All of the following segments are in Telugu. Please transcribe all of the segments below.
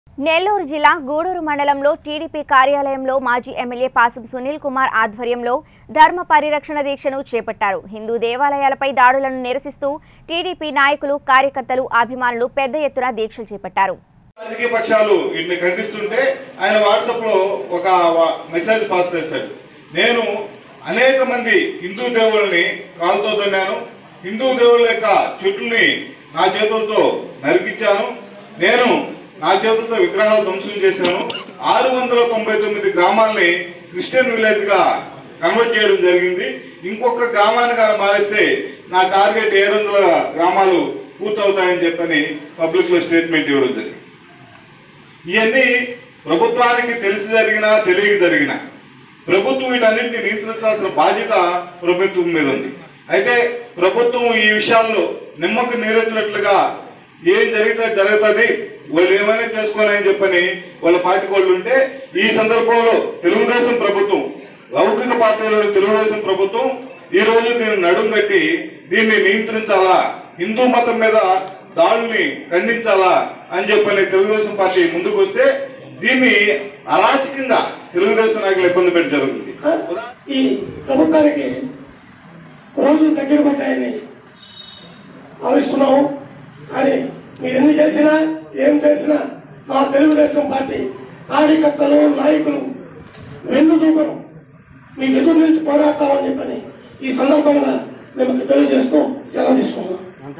నెల్లూరు జిల్లా గూడూరు మండలంలో టీడీపీ కార్యాలయంలో మాజీ ఎమ్మెల్యే పాసం సునీల్ కుమార్ ఆధ్వర్యంలో ధర్మ పరిరక్షణ దీక్షను చేపట్టారు హిందూ దేవాలయాలపై దాడులను నిరసిస్తూ టీడీపీ నాయకులు కార్యకర్తలు అభిమానులు పెద్ద ఎత్తున దీక్షలు చేపట్టారు రాజకీయ పక్షాలు వీటిని ఖండిస్తుంటే ఆయన వాట్సాప్ లో ఒక వ- మెసేజ్ పాస్ చేశాడు నేను అనేక మంది హిందూ దేవుళ్ళని కాలుతో తన్నాను హిందూ దేవుళ్ళ యొక్క చెట్లని నా చేతులతో నరికించాను నేను నా చేతులతో విగ్రహాలు ధ్వంసం చేశాను ఆరు వందల తొంభై తొమ్మిది గ్రామాలని క్రిస్టియన్ విలేజ్ గా కన్వర్ట్ చేయడం జరిగింది ఇంకొక గ్రామాన్ని కానీ మారిస్తే నా టార్గెట్ ఏడు వందల గ్రామాలు పూర్తవుతాయని చెప్పని పబ్లిక్ లో స్టేట్మెంట్ ఇవ్వడం జరిగింది ఇవన్నీ ప్రభుత్వానికి తెలిసి జరిగినా తెలియక జరిగినా ప్రభుత్వం వీటన్నింటిని నియంత్రించాల్సిన బాధ్యత ప్రభుత్వం మీద ఉంది అయితే ప్రభుత్వం ఈ విషయాల్లో నిమ్మకు నీరెత్తినట్లుగా ఏం జరిగితే జరుగుతుంది వాళ్ళు ఏమైనా చేసుకోని అని చెప్పని వాళ్ళ పార్టీ వాళ్ళు ఉంటే ఈ సందర్భంలో తెలుగుదేశం ప్రభుత్వం లౌకిక పార్టీలోని తెలుగుదేశం ప్రభుత్వం ఈ రోజు దీన్ని నడుం కట్టి దీన్ని నియంత్రించాలా హిందూ మతం మీద దాడుల్ని ఖండించాలా అని చెప్పని తెలుగుదేశం పార్టీ ముందుకు వస్తే దీన్ని అరాచకంగా తెలుగుదేశం నాయకులు ఇబ్బంది పెట్టి జరుగుతుంది ఈ ప్రభుత్వానికి రోజు దగ్గర పడ్డాయని భావిస్తున్నాము కానీ మీరు ఎన్ని చేసినా ఏం చేసినా మా తెలుగుదేశం పార్టీ కార్యకర్తలు నాయకులు వెన్ను చూపరు మీకు ఎదురు నిలిచి పోరాడతామని చెప్పని ఈ సందర్భంగా మేము తెలియజేస్తూ సెలవు తీసుకున్నాం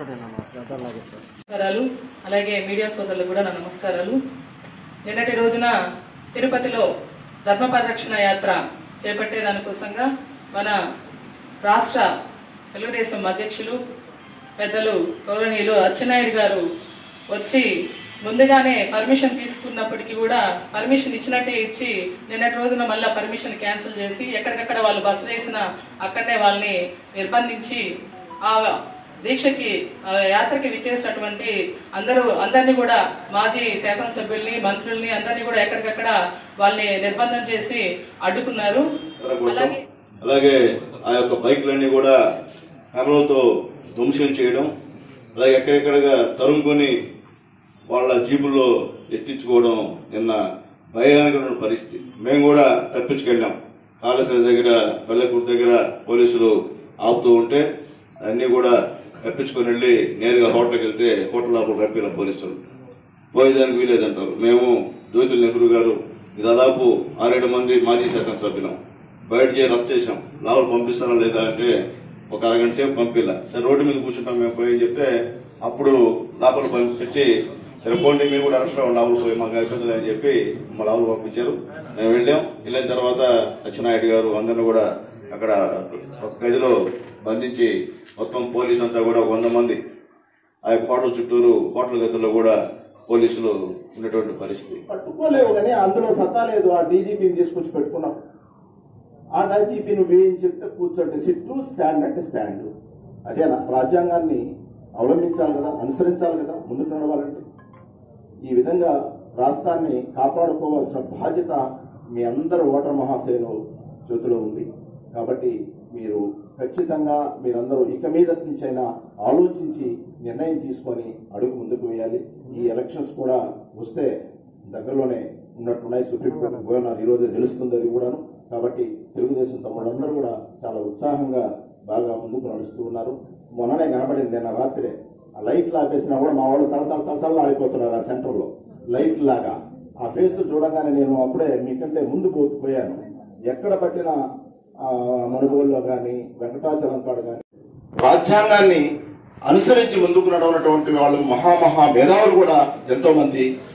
నమస్కారాలు అలాగే మీడియా సోదరులు కూడా నా నమస్కారాలు నిన్నటి రోజున తిరుపతిలో ధర్మ పరిరక్షణ యాత్ర చేపట్టే దానికోసంగా మన రాష్ట్ర తెలుగుదేశం అధ్యక్షులు పెద్దలు గౌరవనీయులు అచ్చెన్నాయుడు గారు వచ్చి ముందుగానే పర్మిషన్ తీసుకున్నప్పటికీ కూడా పర్మిషన్ ఇచ్చినట్టే ఇచ్చి నిన్నటి రోజున మళ్ళీ పర్మిషన్ క్యాన్సిల్ చేసి ఎక్కడికక్కడ వాళ్ళు బస చేసిన అక్కడనే వాళ్ళని నిర్బంధించి ఆ దీక్షకి ఆ యాత్రకి విచ్చేసినటువంటి అందరూ అందరినీ కూడా మాజీ శాసనసభ్యుల్ని మంత్రుల్ని అందరినీ కూడా ఎక్కడికక్కడ వాళ్ళని నిర్బంధం చేసి అడ్డుకున్నారు అలాగే అలాగే ఆ యొక్క బైక్లన్నీ కూడా కర్రలతో ధ్వంసం చేయడం అలాగే ఎక్కడెక్కడగా తరుముకొని వాళ్ళ జీబుల్లో ఎక్కించుకోవడం నిన్న భయానకమైన పరిస్థితి మేము కూడా తప్పించుకెళ్ళాం కాళేశ్వరం దగ్గర పెళ్ళకూరు దగ్గర పోలీసులు ఆపుతూ ఉంటే అన్నీ కూడా తప్పించుకొని వెళ్ళి నేరుగా హోటల్కి వెళ్తే హోటల్ లోపల రప్పిన పోలీసులు పోయేదానికి వీలేదంటారు మేము జ్యోతుల నెహ్రూ గారు దాదాపు ఆరేడు మంది మాజీ శాసనసభ్యులం బయట చేసి రద్దు చేశాం లోపల పంపిస్తారా లేదా అంటే ఒక అరగంట సేపు పంపిలా సరే రోడ్డు మీద కూర్చుంటాం మేము పోయి అని చెప్తే అప్పుడు లోపల పంపించి సరే పోండి మీరు కూడా అరెస్ట్ అవ్వండి లోపల పోయి మాకు అయిపోతుంది అని చెప్పి మా లోపల పంపించారు మేము వెళ్ళాం వెళ్ళిన తర్వాత అచ్చెన్నాయుడు గారు అందరిని కూడా అక్కడ ఒక గదిలో బంధించి మొత్తం పోలీస్ అంతా కూడా వంద మంది ఆ యొక్క హోటల్ చుట్టూరు హోటల్ గదుల్లో కూడా పోలీసులు ఉన్నటువంటి పరిస్థితి పట్టుకోలేవు కానీ అందులో సత్తా లేదు ఆ డీజీపీని తీసుకొచ్చి పెట్టుకున్నాం ఆ డీజీపీ నువ్వు ఏం చెప్తే కూర్చోండి సిట్టు స్టాండ్ అంటే స్టాండ్ అదేనా రాజ్యాంగాన్ని అవలంబించాలి కదా అనుసరించాలి కదా ముందుకు నడవాలంటే ఈ విధంగా రాష్ట్రాన్ని కాపాడుకోవాల్సిన బాధ్యత మీ అందరు ఓటర్ మహాశయులు చేతిలో ఉంది కాబట్టి మీరు ఖచ్చితంగా మీరందరూ ఇక మీద నుంచైనా ఆలోచించి నిర్ణయం తీసుకొని అడుగు ముందుకు వేయాలి ఈ ఎలక్షన్స్ కూడా వస్తే దగ్గరలోనే ఉన్నట్టున్నాయి సుప్రీంకోర్టు పోయినారు ఈ రోజే తెలుస్తుంది అది కూడాను కాబట్టి తెలుగుదేశం తమ్ముడందరూ కూడా చాలా ఉత్సాహంగా బాగా ముందుకు నడుస్తూ ఉన్నారు మొన్ననే కనబడింది నిన్న రాత్రే ఆ లైట్లు ఆపేసినా కూడా మా వాళ్ళు తల తల తల తల ఆడిపోతున్నారు ఆ సెంటర్ లో లైట్ లాగా ఆ ఫేస్ చూడగానే నేను అప్పుడే మీకంటే ముందు పో- పోయాను ఎక్కడ పట్టిన మనుగోల్లో గాని వెంకటాచలం కాడు గాని రాజ్యాంగాన్ని అనుసరించి ముందుకు నడవనటువంటి వాళ్ళు మహామహా మేధావులు కూడా ఎంతో మంది